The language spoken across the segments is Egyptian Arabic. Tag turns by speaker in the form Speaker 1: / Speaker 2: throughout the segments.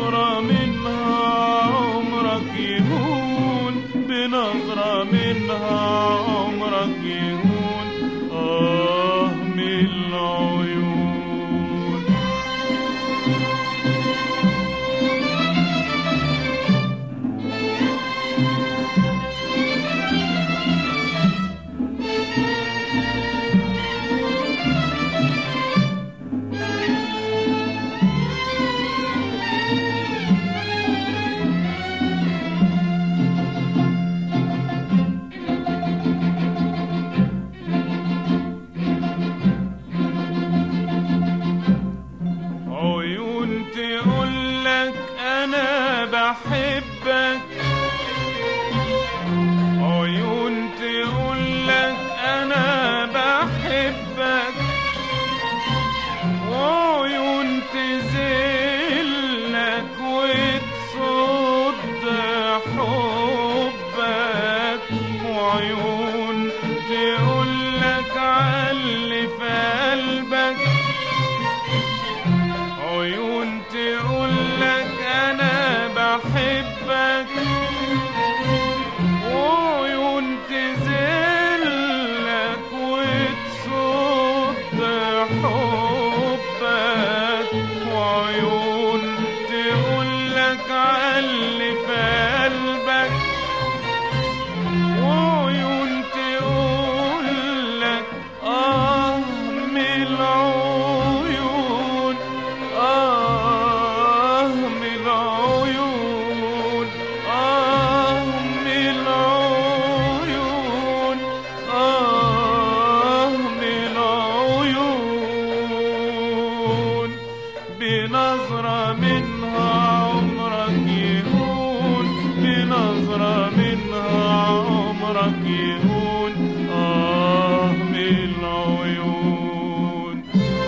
Speaker 1: بنظرة منها عمرك يهون بنظرة منها عمرك يهون آه من العيون عيون تقولك انا بحبك عيون تقولك انا بحبك وعيون تزلك وتصد حبك وعيون تقولك عاللي في قلبك عيون تقولك انا بحبك وعيون تزلك وتصد حبك وعيون تقولك عاللي في قلبك وعيون تقولك آه من العيون آه من العيون آه من العيون آه من العيون بنظرة منها عمرك يهون بنظرة منها عمرك يهون آه من العيون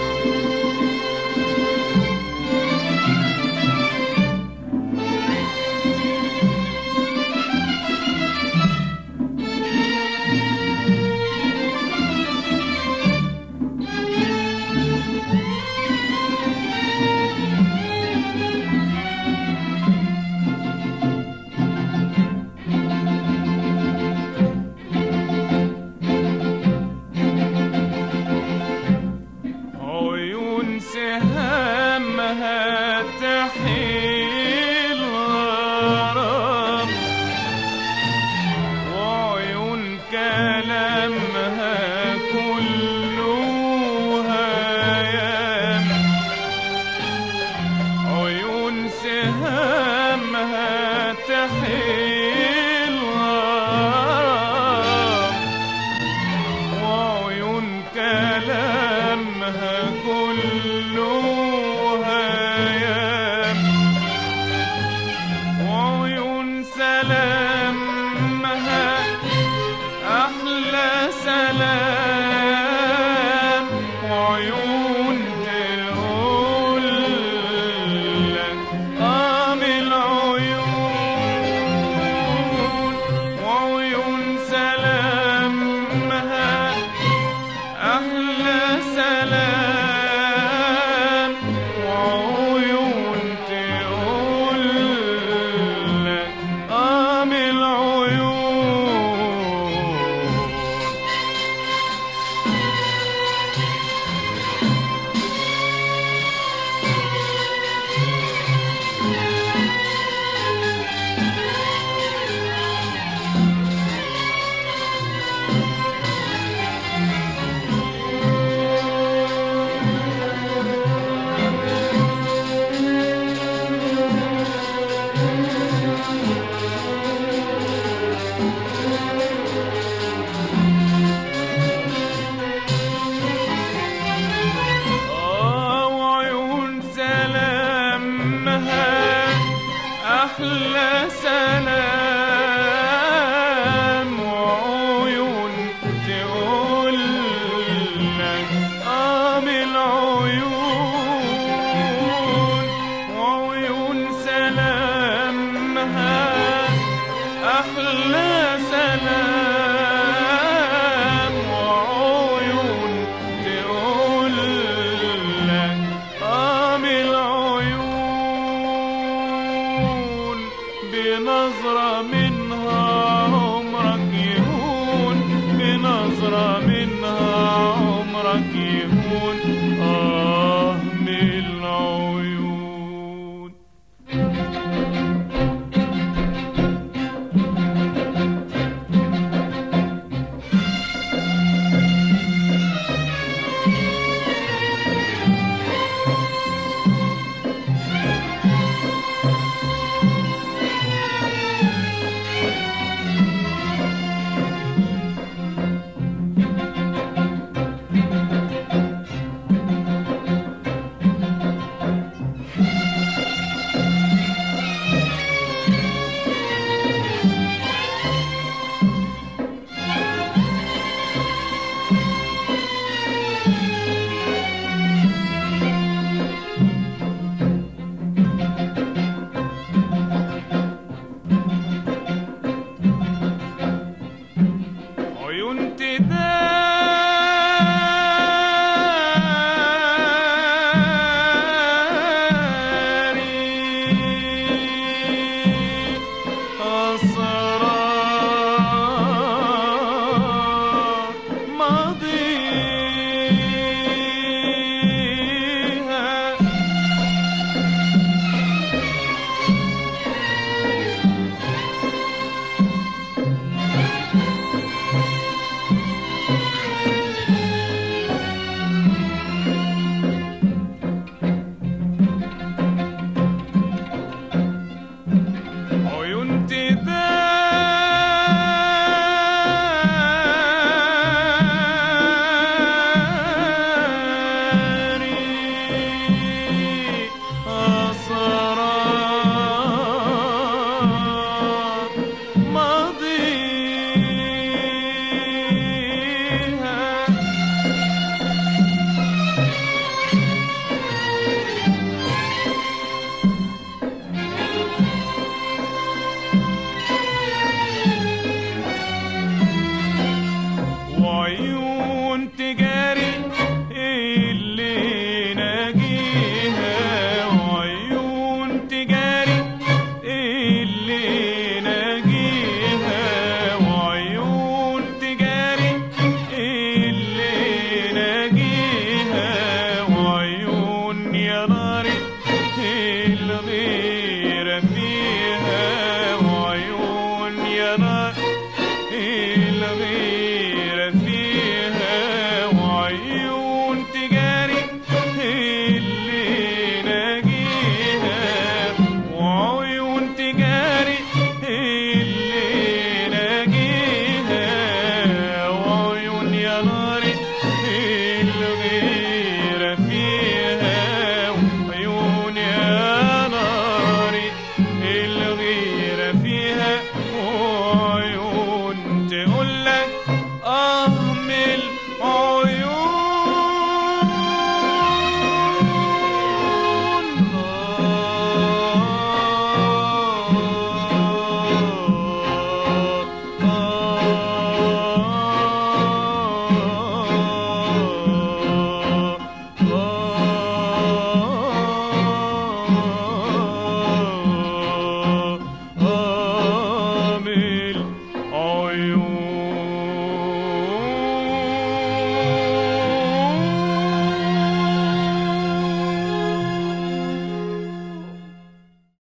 Speaker 1: عيون سهامها تحيل غرام وعيون كلامها كله هيام عيون سهامها تحيل غرام وعيون كلامها كله هيام وعيون سلامها أحلى سلام وعيون تقول لك آه من العيون وعيون سلامها أحلى سلام وعيون تقول لك آه من العيون آه وعيون سلامها أحلى سلام وعيون تقول لك آه من العيون وعيون سلامها أحلى سلام وعيون تقول لك آه من العيون نظرة من